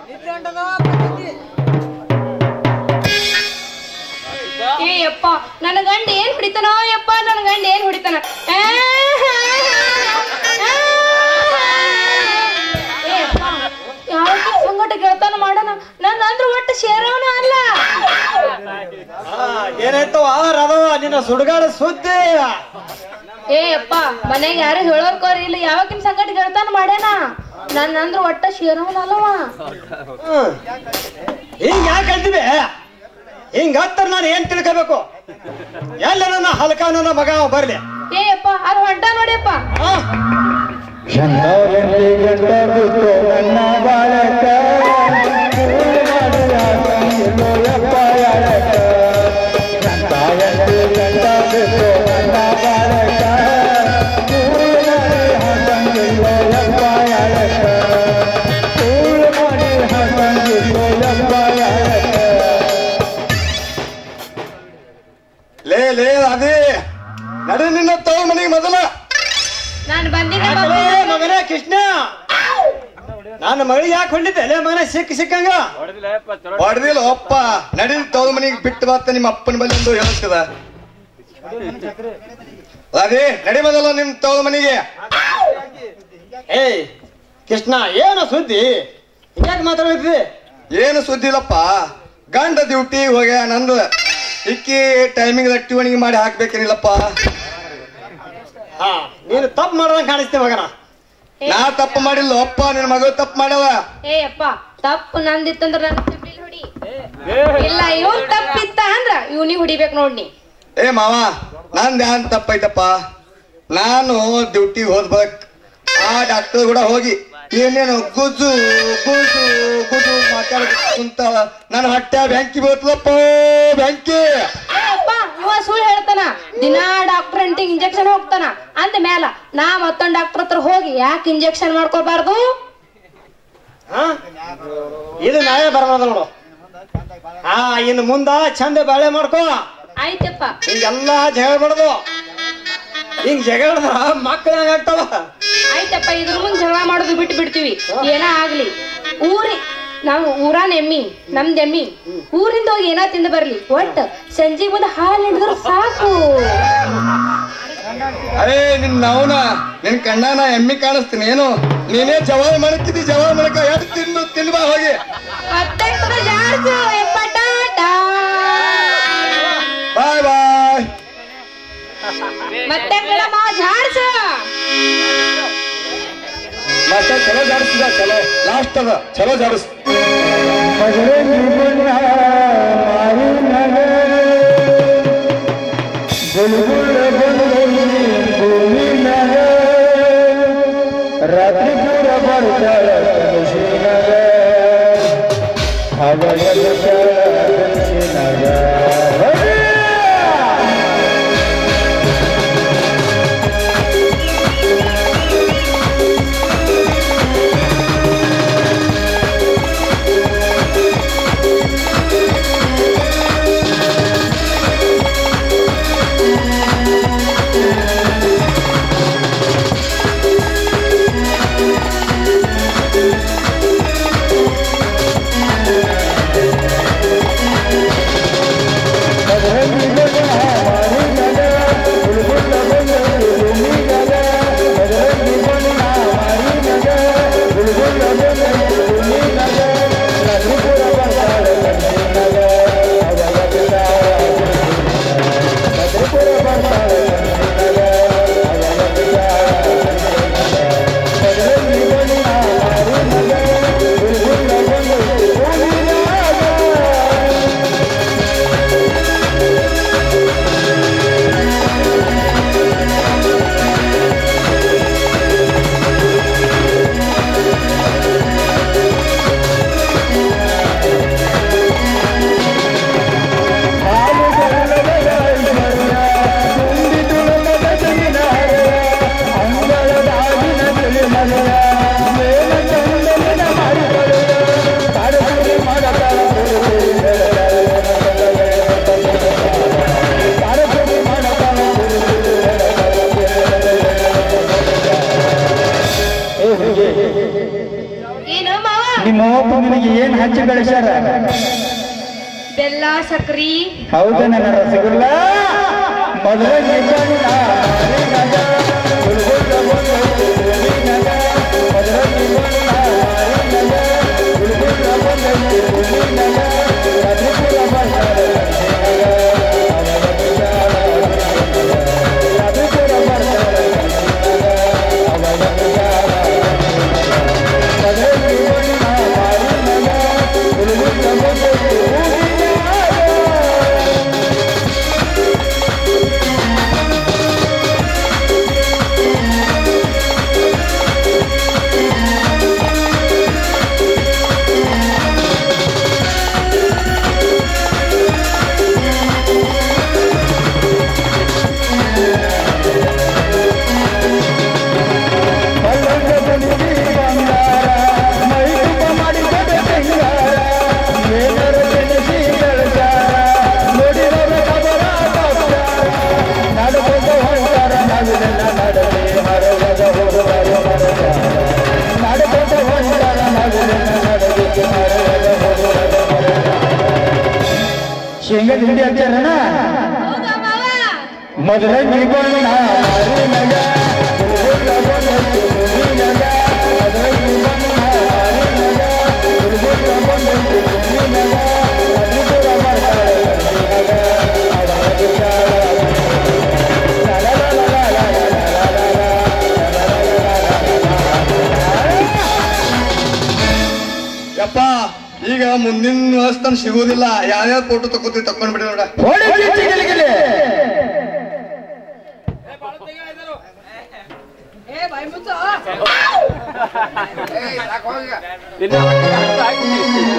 ಏ ಯಪ್ಪ ನನ್ನ ಗಂಡ ಏನ್ ಹೊಡಿತಾನೋ ಯಪ್ಪ ನನ್ನ ಗಂಡ ಏನ್ ಹೊಡಿತಾನ ಆ, ಆ, ಏ ಯಪ್ಪ, ಯಾವತ್ತೂ ಸಂಗಟ ಗೆಳತನ ಮಾಡೋಣ ನಂಗ ಅಂದ್ರ ಒಟ್ಟು ಸೇರೋಣ ಅಲ್ಲ ಏನಾಯ್ತವ ರದವ ನಿನ್ನ ಸುಡುಗಾಡ ಸುದ್ದಿ ಏ ಯಪ್ಪ ಮನೆಗೆ ಯಾರು ಹೇಳೋರ್ಕೋರಿ ಇಲ್ಲ ಯಾವಾಗಿನ ಸಂಗಟ ಗೆಳತನ ಮಾಡ್ಯಾನ ನನ್ನ ಅಂದ್ರ ಒಟ್ಟ ಸೇರೋಣ ಅಲ್ಲವ ಹ್ಮ್. ಹಿಂಗ್ ಯಾಕೆ ಅಂತಿವೆ ಹಿಂಗ ಹತ್ತರ ನಾನು ಏನ್ ತಿಳ್ಕೋಬೇಕು ಎಲ್ಲ ನನ್ನ ಹಲ್ಕ ನನ್ನ ಮಗ ಅವ ಬರ್ಲಿ ಏ ಯಪ್ಪ ಅದು ಹೊಡ್ಡ ನೋಡಿಯಪ್ಪ ಆ? ಲೇ ಲೇ ಅದೇ ನಡೆ ನಿನ್ನ ತವ ಮನೆಗೆ ಮೊದಲ ನಾನು ಬಂದಿನ ಯಾಕಲೇ ಮಗನೇ ಕೃಷ್ಣ ನನ್ನ ಮಗಳಿಗೆ ಯಾಕೆ ಹೊಂದಿದ್ದೆ ಲೇ ಮಗನೇ ಸಿಕ್ಕ ಸಿಕ್ಕಂಗ ಹೊಡೆದಿಲ್ಲ ಅಪ್ಪ ನಡಿ ತವ ಮನೆಗೆ ಬಿಟ್ಟು ಬರ್ತ ನಿಮ್ಮ ಅಪ್ಪನ ಬಳಿ ಎಂದು ಹೇಳ್ತದ ಅದೇ ನಡಿ ಮೊದಲ ನಿಮ್ ತವ ಮನೆಗೆ ಏಯ್ ಕೃಷ್ಣ ಏನು ಸುದ್ದಿ ಯಾಕೆ ಮಾತಾಡ್ತಿದ್ದಿ ಏನು ಸುದ್ದಿ ಇಲ್ಲಪ್ಪ ಗಂಡ ಡ್ಯೂಟಿ ಹೋಗ್ಯ ನಂದು ಇಕ್ಕಿ ಟೈಮಿಂಗ್ ಅಟ್ಟಿವಣಿಗೆ ಮಾಡಿ ಹಾಕ್ಬೇಕೇನಿಲ್ಲಪ್ಪ ಹಾ ನೀನು ತಪ್ಪು ಮಾಡ್ದಂಗೆ ಕಾಣಿಸ್ತೀವಿ ಮಗನ ನಾ ತಪ್ಪು ಮಾಡಿಲ್ಲ ಅಪ್ಪ ನಿನ್ನ ಮಗಳು ತಪ್ಪು ಮಾಡ್ಯವ ಏ ಅಪ್ಪ ತಪ್ಪು ನಂದಿತ್ತಂದ್ರ ನನ್ನ ಸಿಬಿಲ್ ಹೊಡಿ ಇಲ್ಲ ಇವನ್ ತಪ್ಪಿತ್ತ ಅಂದ್ರ ಇವ್ನಿಗೆ ಹೊಡಿಬೇಕು ನೋಡ್ನಿ ಏ ಮಾವ ನಂದ್ ಯಾನ್ ತಪ್ಪೈತಪ್ಪ ನಾನು ಡ್ಯೂಟಿಗೆ ಹೋದ್ ಬಳಿಕ ಆ ಡಾಕ್ಟರ್ ಕೂಡ ಹೋಗಿ ಏನೇನು ಗುಜು ಗುಜು ಗುಜು ಮಾತಾಡ್ಬೇಕು ಕುಂತ ನನ್ನ ಹೊಟ್ಟೆ ಬ್ಯಾಂಕಿ ಬೀಳ್ತದಪ್ಪ ಬ್ಯಾಂಕಿ ಏ ಅಪ್ಪ ಇವ ಸುಳ್ಳು ಹೇಳ್ತಾನ ದಿನಾ ಡಾಕ್ಟರ್ ಅಂಟಿಗೆ ಇಂಜೆಕ್ಷನ್ ಹೋಗ್ತಾನ ಅಂದ ಮ್ಯಾಲ ನಾ ಮತ್ತೊಂದ್ ಡಾಕ್ಟರ್ ಹತ್ರ ಹೋಗಿ ಯಾಕೆ ಇಂಜೆಕ್ಷನ್ ಮಾಡ್ಕೋಬಾರ್ದು ಹಾ? ಇದು ನಾವೇ ಬರಬಾರ್ದು ನೋಡು ಹಾ ಇನ್ನು ಮುಂದ ಚಂದ ಬಾಳೆ ಮಾಡ್ಕೋ ಆಯ್ತಪ್ಪ ಹಿಂಗೆಲ್ಲ ಜಗಳ ಬಡದು ಹಿಂಗ್ ಜಗಳ ಮಕ್ಕಳ ಆಗ್ತಾವ ಆಯ್ತಪ್ಪ ಇದ್ರ ಮುಂದೆ ಜಗಳ ಮಾಡೋದು ಬಿಟ್ಟು ಬಿಡ್ತೀವಿ ಏನ ಆಗ್ಲಿ ಊರಿ ನಾವು ಊರಾನ ಎಮ್ಮಿ ನಮ್ದು ಎಮ್ಮಿ ಊರಿಂದ ಹೋಗಿ ಏನೋ ತಿಂದು ಬರ್ಲಿ ಒಟ್ಟು ಸಂಜೆ ಮುಂದೆ ಹಾಲು ಹಿಡಿದ್ರು ಸಾಕು ಅರೇ ನಿನ್ ನವನ ನಿನ್ ಕಣ್ಣಾನ ಎಮ್ಮಿ ಕಾಣಿಸ್ತೀನಿ ಏನು ನೀನೇ ಜವಾಬ್ ಮಾಡಕ್ಕಿದ್ದಿ ಜವಾಬ್ ಮಾಡಕ ಎಷ್ಟು ತಿಂದು ತಿನ್ಬಾ ಹೋಗಿ ಮತ್ತೆ ಜಾಡ್ಸು ಯಪ್ಪ ಟಾಟಾ ಬಾಯ್ ಬಾಯ್ ಮತ್ತೆ ಕಣಮ್ಮ ಜಾಡ್ಸು ಮತ್ತೆ ಚಲೋ ಜಾಡಿಸಿದ ಚಲೋ ಲಾಸ್ಟ್ ಅದ ಚಲೋ ಜಾಡಿಸ್ ರಾತ್ರಿ ಪೂರ ಬರ್ತಾಳ ಕನಸಿನಾಗ ಹಗಲ ಕನಸಿನಾಗ ಏ ನಿಮ್ಮಪ್ಪ ನಿನಗೆ ಏನ್ ಹಚ್ಚಿ ಬೆಳೆಸ್ಯಾರ ಬೆಲ್ಲ ಸಕ್ರಿ ಹೌದ ನನ್ನ ರಸಗುಲ್ಲ ಮೊದಲ ನಿಬಣ್ಣ ಮಾರಿನಗ, ಗುಲ್ಗುಲ್ಲ ಬಂದೈತೆ ಭೂಮಿನಗ. ಮೊದಲ ನಿಬಣ್ಣ ಮಾರಿನಗ, ಗುಲ್ಗುಲ್ಲ ಬಂದೈತೆ ಭೂಮಿನಗ. ರಾತ್ರಿಪುರ ಬರ್ತಾರ ಗಂಜಿನಗ, ಅವನ ವಿಚಾರ ಗಂಜಿನಗ. ರಾತ್ರಿಪುರ ಬರ್ತಾರ ಗಂಜಿನಗ, ಅವನ ವಿಚಾರ ಗಂಜಿನಗ. ಮೊದಲ ನಿಬಣ್ಣ ಮಾರಿನಗ, ಗುಲ್ಗುಲ್ಲ ಬಂದೈತೆ ಭೂಮಿನಗ. ಮಲ್ಲಂಗ ಬನ್ನಿ ಬಂಗಾರ ಮೈ ತುಂಬ ಮಾಡಿ ಕೊಟ್ಟೆ ಸಿಂಗಾರ ಏನಾರ ಬೆಳೆಸಿ ಬೆಳೆಸಾರ ನೋಡಿರೋರು ಖಬರ ತಪ್ಪಾರ ನಡ್ಕೊಂಡ ಹೊಂಟಾರ ನಗುದೆಲ್ಲ ನಡಲಿ ಮರಗದ ಹೋಗುವರು ಮರಗಾರ ನಡ್ಕೊಂಡ ಹೊಂಟಾರ ನಗುದೆಲ್ಲ ನಡಲಿ ಮರಗದ ಹೋಗುವರು ಮರಗಾರ ಶೇಂಗಾ ತಿಂಡಿ ಹಚ್ಚಾರಣ ಹೌದಾ ಮಾವ ಮೊದಲ ನಿಬಣ್ಣ ಮಾರಿನಗ ಗುಲ್ಗುಲ್ಲ ಬಂದೈತೆ ಭೂಮಿನಗ ಮೊದಲ ನಿಬಣ್ಣ ಮಾರಿನಗ ಗುಲ್ಗುಲ್ಲ ಬಂದೈತೆ ಭೂಮಿನಗ ಮಧುಪುರ ಬರ್ತಾಳೆ ಗಂಜಿನಗ ಅವರ ವಿಚಾರ ಯಪ್ಪ ಈಗ ಮುಂದಿನ ವರ್ಷ ಸಿಗೋದಿಲ್ಲ ಯಾವ್ಯಾವ ಫೋಟೋ ತಗೋತೀವಿ ತಕೊಂಡ್ಬಿಡಿ ನೋಡ ಓಡಿ ಕಿಚ್ಚಿ ಗಿಲಿಗಿಲಿ. ಇಲ್ಲ